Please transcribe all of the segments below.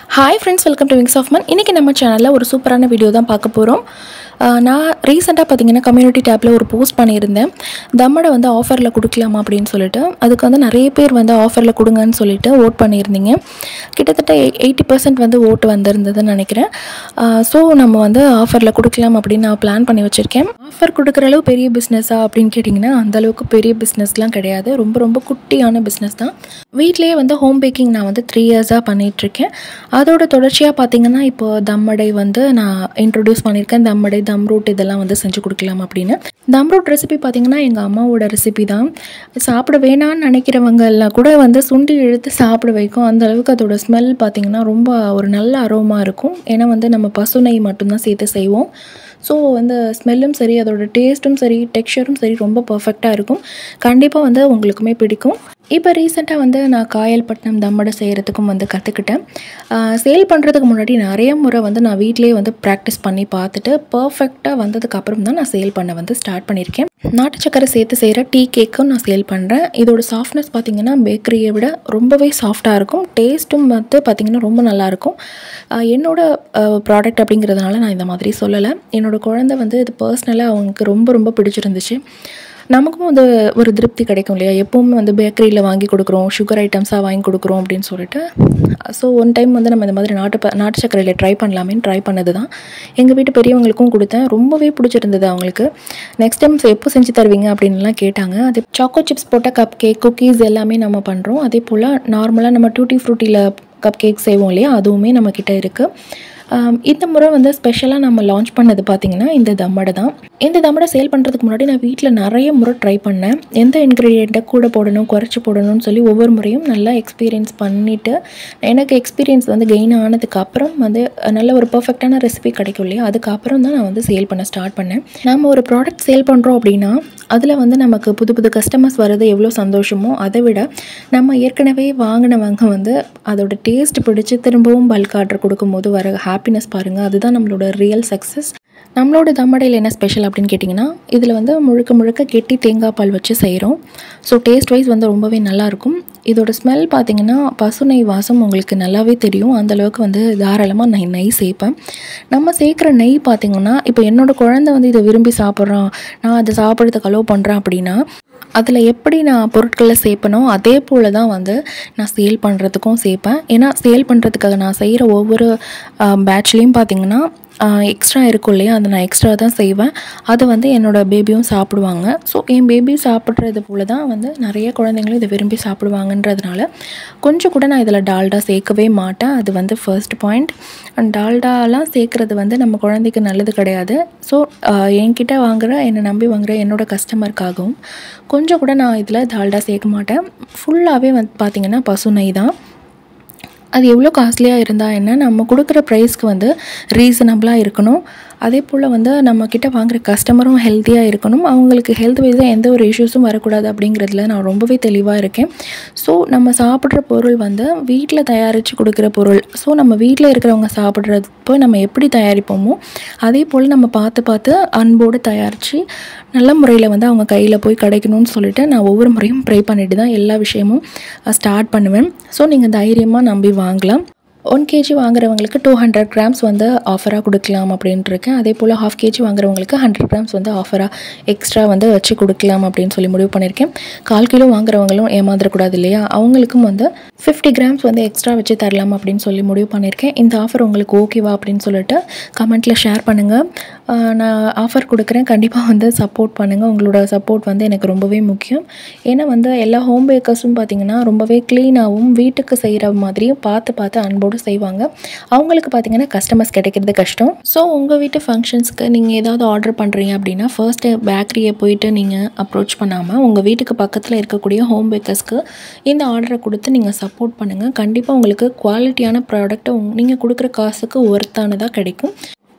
hi friends welcome to wings of man இன்றைக்கி நம்ம சேனலில் ஒரு சூப்பரான வீடியோ தான் பார்க்க போகிறோம் நான் ரீசெண்டாக பார்த்தீங்கன்னா கம்யூனிட்டி டேப்பில் ஒரு போஸ்ட் பண்ணியிருந்தேன் தம்மடை வந்து ஆஃபரில் கொடுக்கலாமா அப்படின்னு சொல்லிட்டு அதுக்கு வந்து நிறைய பேர் வந்து ஆஃபரில் கொடுங்கன்னு சொல்லிட்டு ஓட் பண்ணியிருந்தீங்க கிட்டத்தட்ட எயிட்டி பர்சன்ட் வந்து ஓட்டு வந்திருந்ததுன்னு நினைக்கிறேன் ஸோ நம்ம வந்து ஆஃபரில் கொடுக்கலாம் அப்படின்னு நான் பிளான் பண்ணி வச்சுருக்கேன் ஆஃபர் கொடுக்குற அளவு பெரிய பிஸ்னஸா அப்படின்னு கேட்டிங்கன்னா அந்த அளவுக்கு பெரிய பிஸ்னஸ்லாம் கிடையாது ரொம்ப ரொம்ப குட்டியான பிஸ்னஸ் தான் வீட்லேயே வந்து ஹோம் பேக்கிங் நான் வந்து த்ரீ இயர்ஸாக பண்ணிகிட்ருக்கேன் அதோட தொடர்ச்சியாக பார்த்தீங்கன்னா இப்போ தம்மடை வந்து நான் இன்ட்ரொடியூஸ் பண்ணியிருக்கேன் தம்மடை தம் ரூட் இதெல்லாம் வந்து செஞ்சு கொடுக்கலாம் அப்படின்னு தம் ரூட் ரெசிபி பார்த்தீங்கன்னா எங்கள் அம்மாவோட ரெசிபி தான் சாப்பிட வேணான்னு நினைக்கிறவங்க எல்லாம் கூட வந்து சுண்டி இழுத்து சாப்பிட வைக்கும் அந்த அளவுக்கு அதோட ஸ்மெல் பார்த்தீங்கன்னா ரொம்ப ஒரு நல்ல அரோமா இருக்கும் ஏன்னா வந்து நம்ம பசு நெய் மட்டும்தான் சேர்த்து செய்வோம் ஸோ அந்த ஸ்மெல்லும் சரி அதோட டேஸ்ட்டும் சரி டெக்ஸ்சரும் சரி ரொம்ப பர்ஃபெக்டாக இருக்கும் கண்டிப்பாக வந்து உங்களுக்குமே பிடிக்கும் இப்போ ரீசெண்டாக வந்து நான் காயல்பட்டினம் தம்மடை செய்கிறதுக்கும் வந்து கற்றுக்கிட்டேன் சேல் பண்ணுறதுக்கு முன்னாடி நிறைய முறை வந்து நான் வீட்டிலேயே வந்து ப்ராக்டிஸ் பண்ணி பார்த்துட்டு பர்ஃபெக்டாக வந்ததுக்கு அப்புறம் தான் நான் சேல் பண்ண வந்து ஸ்டார்ட் பண்ணியிருக்கேன் நாட்டு சக்கரை சேர்த்து செய்கிற டீ கேக்கும் நான் சேல் பண்ணுறேன் இதோட சாஃப்ட்னஸ் பார்த்திங்கன்னா பேக்கரியை விட ரொம்பவே சாஃப்டாக இருக்கும் டேஸ்ட்டும் வந்து பார்த்திங்கன்னா ரொம்ப நல்லாயிருக்கும் என்னோட ப்ராடக்ட் அப்படிங்கிறதுனால நான் இந்த மாதிரி சொல்லலை என்னோடய குழந்தை வந்து இது பர்சனலாக அவங்களுக்கு ரொம்ப ரொம்ப பிடிச்சிருந்துச்சு நமக்கும் வந்து ஒரு திருப்தி கிடைக்கும் இல்லையா எப்போவுமே வந்து பேக்கரியில் வாங்கி கொடுக்குறோம் சுகர் ஐட்டம்ஸாக வாங்கி கொடுக்குறோம் அப்படின்னு சொல்லிட்டு ஸோ ஒன் டைம் வந்து நம்ம இந்த மாதிரி நாட்டு ப நாட்டு சக்கரையில் ட்ரை பண்ணலாமேன்னு ட்ரை பண்ணது தான் எங்கள் வீட்டு பெரியவங்களுக்கும் கொடுத்தேன் ரொம்பவே பிடிச்சிருந்தது அவங்களுக்கு நெக்ஸ்ட் டைம் எப்போ செஞ்சு தருவீங்க அப்படின்லாம் கேட்டாங்க அதே சாக்கோ சிப்ஸ் போட்ட கப் கேக் குக்கீஸ் எல்லாமே நம்ம பண்ணுறோம் அதே போல் நார்மலாக நம்ம டூட்டி ஃப்ரூட்டியில் கப் கேக் செய்வோம் இல்லையா அதுவுமே நம்மக்கிட்ட இருக்குது இந்த முறை வந்து ஸ்பெஷலாக நம்ம லான்ச் பண்ணது பார்த்திங்கன்னா இந்த தம்மடை தான் இந்த தம்மடை சேல் பண்ணுறதுக்கு முன்னாடி நான் வீட்டில் நிறைய முறை ட்ரை பண்ணேன் எந்த இன்க்ரீடியண்ட்டை கூட போடணும் குறைச்சி போடணும்னு சொல்லி ஒவ்வொரு முறையும் நல்லா எக்ஸ்பீரியன்ஸ் பண்ணிவிட்டு எனக்கு எக்ஸ்பீரியன்ஸ் வந்து கெயின் ஆனதுக்கு அப்புறம் வந்து நல்ல ஒரு பர்ஃபெக்டான ரெசிபி கிடைக்கும் இல்லையா அதுக்கப்புறம் தான் நான் வந்து சேல் பண்ண ஸ்டார்ட் பண்ணேன் நம்ம ஒரு ப்ராடக்ட் சேல் பண்ணுறோம் அப்படின்னா அதில் வந்து நமக்கு புது புது கஸ்டமர்ஸ் வர்றது எவ்வளோ சந்தோஷமோ அதை விட நம்ம ஏற்கனவே வாங்கினவங்க வந்து அதோட டேஸ்ட் பிடிச்சி திரும்பவும் பல்க் ஆர்டர் கொடுக்கும்போது வர ஹாப்பினஸ் பாருங்கள் அதுதான் நம்மளோட ரியல் சக்ஸஸ் நம்மளோட தம்மடையில் என்ன ஸ்பெஷல் அப்படின்னு கேட்டிங்கன்னா இதில் வந்து முழுக்க முழுக்க கெட்டி தேங்காய் பால் வச்சு செய்கிறோம் ஸோ டேஸ்ட் வைஸ் வந்து ரொம்பவே நல்லாயிருக்கும் இதோட ஸ்மெல் பார்த்திங்கன்னா பசு நெய் வாசம் உங்களுக்கு நல்லாவே தெரியும் அந்தளவுக்கு வந்து தாராளமாக நெய் நெய் சேர்ப்பேன் நம்ம சேர்க்குற நெய் பார்த்திங்கன்னா இப்போ என்னோடய குழந்தை வந்து இதை விரும்பி சாப்பிட்றான் நான் அதை சாப்பிட்றதுக்கு அலோவ் பண்ணுறேன் அப்படின்னா அதில் எப்படி நான் பொருட்களை சேர்ப்பனோ அதே போல் தான் வந்து நான் சேல் பண்ணுறதுக்கும் சேர்ப்பேன் ஏன்னா சேல் பண்ணுறதுக்காக நான் செய்கிற ஒவ்வொரு பேட்ச்லேயும் பார்த்திங்கன்னா எக்ஸ்ட்ரா இருக்கும் இல்லையா அதை நான் எக்ஸ்ட்ரா தான் செய்வேன் அது வந்து என்னோடய பேபியும் சாப்பிடுவாங்க ஸோ என் பேபி சாப்பிட்றது போல் தான் வந்து நிறைய குழந்தைங்களும் இதை விரும்பி சாப்பிடுவாங்கன்றதுனால கொஞ்சம் கூட நான் இதில் டால்டா சேர்க்கவே மாட்டேன் அது வந்து ஃபர்ஸ்ட் பாயிண்ட் அண்ட் டால்டாலாம் சேர்க்குறது வந்து நம்ம குழந்தைக்கு நல்லது கிடையாது ஸோ என்கிட்ட வாங்குகிற என்னை நம்பி வாங்குகிற என்னோடய கஸ்டமருக்காகவும் கொஞ்சம் கூட நான் இதில் டால்டா சேர்க்க மாட்டேன் ஃபுல்லாகவே வந்து பார்த்திங்கன்னா பசு நெய் தான் அது எவ்வளோ காஸ்ட்லியாக இருந்தால் என்ன நம்ம கொடுக்குற ப்ரைஸ்க்கு வந்து ரீசனபிளாக இருக்கணும் அதே போல் வந்து நம்மக்கிட்ட வாங்குகிற கஸ்டமரும் ஹெல்த்தியாக இருக்கணும் அவங்களுக்கு ஹெல்த் வைஸாக எந்த ஒரு இஷ்யூஸும் வரக்கூடாது அப்படிங்கிறதுல நான் ரொம்பவே தெளிவாக இருக்கேன் ஸோ நம்ம சாப்பிட்ற பொருள் வந்து வீட்டில் தயாரித்து கொடுக்குற பொருள் ஸோ நம்ம வீட்டில் இருக்கிறவங்க சாப்பிட்றப்போ நம்ம எப்படி தயாரிப்போமோ அதே போல் நம்ம பார்த்து பார்த்து அன்போடு தயாரித்து நல்ல முறையில் வந்து அவங்க கையில் போய் கிடைக்கணும்னு சொல்லிட்டு நான் ஒவ்வொரு முறையும் ப்ரே பண்ணிட்டு தான் எல்லா விஷயமும் ஸ்டார்ட் பண்ணுவேன் ஸோ நீங்கள் தைரியமாக நம்பி வாங்கலாம் ஒன் கேஜி வாங்குறவங்களுக்கு டூ ஹண்ட்ரட் கிராம்ஸ் வந்து ஆஃபராக கொடுக்கலாம் அப்படின்ட்டு இருக்கேன் அதே போல் ஹாஃப் கேஜி வாங்குறவங்களுக்கு ஹண்ட்ரட் கிராம்ஸ் வந்து ஆஃபராக எக்ஸ்ட்ரா வந்து வச்சு கொடுக்கலாம் அப்படின்னு சொல்லி முடிவு பண்ணியிருக்கேன் கால் கிலோ வாங்குறவங்களும் ஏமாந்துடக்கூடாது இல்லையா அவங்களுக்கும் வந்து ஃபிஃப்டி கிராம்ஸ் வந்து எக்ஸ்ட்ரா வச்சு தரலாம் அப்படின்னு சொல்லி முடிவு பண்ணியிருக்கேன் இந்த ஆஃபர் உங்களுக்கு ஓகேவா அப்படின்னு சொல்லிட்டு கமெண்ட்டில் ஷேர் பண்ணுங்கள் நான் ஆஃபர் கொடுக்குறேன் கண்டிப்பாக வந்து சப்போர்ட் பண்ணுங்கள் உங்களோட சப்போர்ட் வந்து எனக்கு ரொம்பவே முக்கியம் ஏன்னா வந்து எல்லா ஹோம் பேக்கர்ஸும் பார்த்திங்கன்னா ரொம்பவே க்ளீனாகவும் வீட்டுக்கு செய்கிற மாதிரியும் பார்த்து பார்த்து அன்போடு கூட செய்வாங்க அவங்களுக்கு பார்த்தீங்கன்னா கஸ்டமர்ஸ் கிடைக்கிறது கஷ்டம் ஸோ உங்கள் வீட்டு ஃபங்க்ஷன்ஸ்க்கு நீங்கள் ஏதாவது ஆர்டர் பண்ணுறீங்க அப்படின்னா ஃபர்ஸ்ட்டு பேக்கரியை போயிட்டு நீங்கள் அப்ரோச் பண்ணாமல் உங்கள் வீட்டுக்கு பக்கத்தில் இருக்கக்கூடிய ஹோம் பேக்கர்ஸ்க்கு இந்த ஆர்டரை கொடுத்து நீங்கள் சப்போர்ட் பண்ணுங்கள் கண்டிப்பாக உங்களுக்கு குவாலிட்டியான ப்ராடக்ட்டை நீங்கள் கொடுக்குற காசுக்கு ஒர்த்தானதாக கிடைக்கும்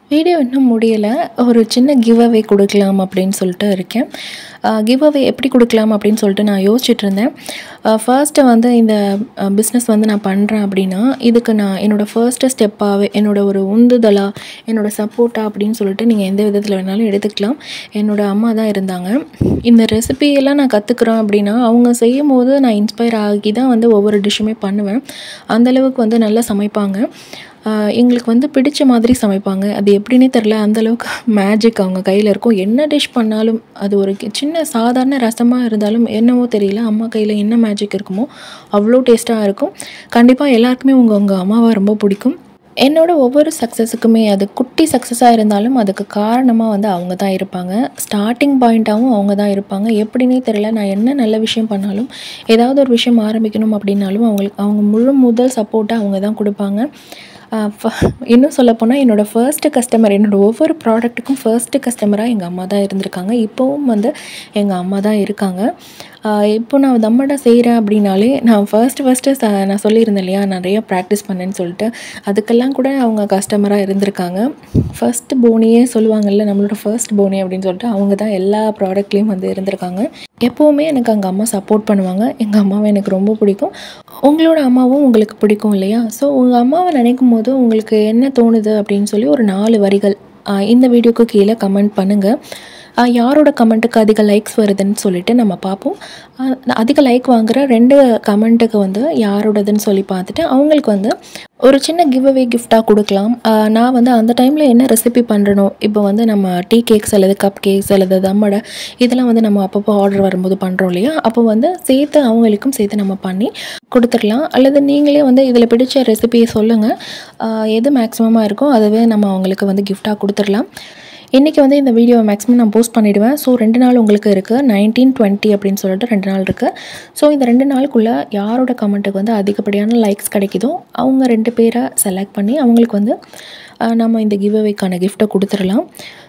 வீடியோ இன்னும் முடியலை ஒரு சின்ன கிவ் அவே கொடுக்கலாம் அப்படின்னு சொல்லிட்டு இருக்கேன் கிவ் அவே எப்படி கொடுக்கலாம் அப்படின்னு சொல்லிட்டு நான் யோசிச்சுட்டு இருந்தேன் ஃபர்ஸ்ட்டு வந்து இந்த பிஸ்னஸ் வந்து நான் பண்ணுறேன் அப்படின்னா இதுக்கு நான் என்னோடய ஃபர்ஸ்ட்டு ஸ்டெப்பாகவே என்னோடய ஒரு உந்துதலாக என்னோடய சப்போர்ட்டாக அப்படின்னு சொல்லிட்டு நீங்கள் எந்த விதத்தில் வேணாலும் எடுத்துக்கலாம் என்னோடய அம்மா தான் இருந்தாங்க இந்த ரெசிபியெல்லாம் நான் கற்றுக்குறேன் அப்படின்னா அவங்க செய்யும் போது நான் இன்ஸ்பயர் ஆகி தான் வந்து ஒவ்வொரு டிஷ்ஷுமே பண்ணுவேன் அந்தளவுக்கு வந்து நல்லா சமைப்பாங்க ஆஹ் எங்களுக்கு வந்து பிடிச்ச மாதிரி சமைப்பாங்க அது எப்படின்னே தெரில அந்தளவுக்கு மேஜிக் அவங்க கையில் இருக்கும் என்ன டிஷ் பண்ணாலும் அது ஒரு கி- சின்ன சாதாரண ரசமாக இருந்தாலும் என்னவோ தெரியல அம்மா கையில் என்ன மேஜிக் இருக்குமோ அவ்வளோ டேஸ்ட்டாக இருக்கும் கண்டிப்பாக எல்லாருக்குமே உங்கள் உங்கள் அம்மாவை ரொம்ப பிடிக்கும் என்னோட ஒவ்வொரு சக்ஸஸுக்குமே அது குட்டி சக்ஸஸாக இருந்தாலும் அதுக்கு காரணமாக வந்து அவங்க தான் இருப்பாங்க ஸ்டார்டிங் பாயிண்ட்டாகவும் அவங்க தான் இருப்பாங்க எப்படின்னே தெரியல நான் என்ன நல்ல விஷயம் பண்ணாலும் ஏதாவது ஒரு விஷயம் ஆரம்பிக்கணும் அப்படின்னாலும் அவங்களுக்கு அவங்க முழு முதல் சப்போர்ட்டை அவங்க தான் கொடுப்பாங்க ஆஹ் ஃப- இன்னும் சொல்லப்போனால் என்னோடய ஃபர்ஸ்ட்டு கஸ்டமர் என்னோடய ஒவ்வொரு ப்ராடக்ட்டுக்கும் ஃபர்ஸ்ட்டு கஸ்டமராக எங்கள் அம்மா தான் இருந்திருக்காங்க இப்போவும் வந்து எங்கள் அம்மா தான் இருக்காங்க ஆஹ் இப்போ நான் தம்மடை செய்கிறேன் அப்படின்னாலே நான் ஃபர்ஸ்ட் ஃபஸ்ட்டு ச நான் சொல்லியிருந்தேன் இல்லையா நிறைய ப்ராக்டிஸ் பண்ணேன்னு சொல்லிட்டு அதுக்கெல்லாம் கூட அவங்க கஸ்டமராக இருந்திருக்காங்க ஃபர்ஸ்ட் போனியே சொல்லுவாங்கல்ல நம்மளோட ஃபர்ஸ்ட் போனி அப்படின்னு சொல்லிட்டு அவங்க தான் எல்லா ப்ராடக்ட்லேயும் வந்து இருந்திருக்காங்க எப்போவுமே எனக்கு எங்கள் அம்மா சப்போர்ட் பண்ணுவாங்க எங்கள் அம்மாவை எனக்கு ரொம்ப பிடிக்கும் உங்களோட அம்மாவும் உங்களுக்கு பிடிக்கும் இல்லையா ஸோ உங்கள் அம்மாவை நினைக்கும் போது உங்களுக்கு என்ன தோணுது அப்படின்னு சொல்லி ஒரு நாலு வரிகள் ஆஹ் இந்த வீடியோக்கு கீழே கமெண்ட் பண்ணுங்கள் ஆஹ் யாரோட கமெண்ட்டுக்கு அதிக லைக்ஸ் வருதுன்னு சொல்லிட்டு நம்ம பார்ப்போம் ஆஹ் அதிக லைக் வாங்குற ரெண்டு கமெண்ட்டுக்கு வந்து யாரோடதுன்னு சொல்லி பார்த்துட்டு அவங்களுக்கு வந்து ஒரு சின்ன கிவ் அவே கிஃப்டாக கொடுக்கலாம் ஆஹ் நான் வந்து அந்த டைமில் என்ன ரெசிபி பண்ணுறனோ இப்போ வந்து நம்ம டீ கேக்ஸ் அல்லது கப் கேக்ஸ் அல்லது தம்மடை இதெல்லாம் வந்து நம்ம அப்பப்போ ஆர்டர் வரும்போது பண்ணுறோம் இல்லையா அப்போ வந்து சேர்த்து அவங்களுக்கும் சேர்த்து நம்ம பண்ணி கொடுத்துடலாம் அல்லது நீங்களே வந்து இதில் பிடிச்ச ரெசிபியை சொல்லுங்கள் ஆஹ் எது மேக்ஸிமமாக இருக்கோ அதுவே நம்ம அவங்களுக்கு வந்து கிஃப்டாக கொடுத்துடலாம் இன்றைக்கி வந்து இந்த வீடியோவை மேக்ஸிமம் நான் போஸ்ட் பண்ணிவிடுவேன் ஸோ ரெண்டு நாள் உங்களுக்கு இருக்குது நைன்டீன் டுவெண்ட்டி அப்படின்னு சொல்லிட்டு ரெண்டு நாள் இருக்குது ஸோ இந்த ரெண்டு நாளுக்குள்ளே யாரோட கமெண்ட்டுக்கு வந்து அதிகப்படியான லைக்ஸ் கிடைக்குதோ அவங்க ரெண்டு பேரை செலக்ட் பண்ணி அவங்களுக்கு வந்து ஆஹ், நம்ம இந்த கிவ் அவேக்கான கிஃப்ட்டை கொடுத்துடலாம்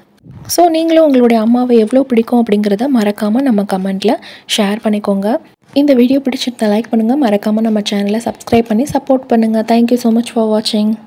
ஸோ நீங்களும் உங்களுடைய அம்மாவை எவ்வளோ பிடிக்கும் அப்படிங்கிறத மறக்காமல் நம்ம கமெண்ட்டில் ஷேர் பண்ணிக்கோங்க இந்த வீடியோ பிடிச்சிருந்தா லைக் பண்ணுங்கள் மறக்காமல் நம்ம சேனலை சப்ஸ்கிரைப் பண்ணி சப்போர்ட் பண்ணுங்கள் தேங்க்யூ ஸோ மச் ஃபார் வாட்சிங்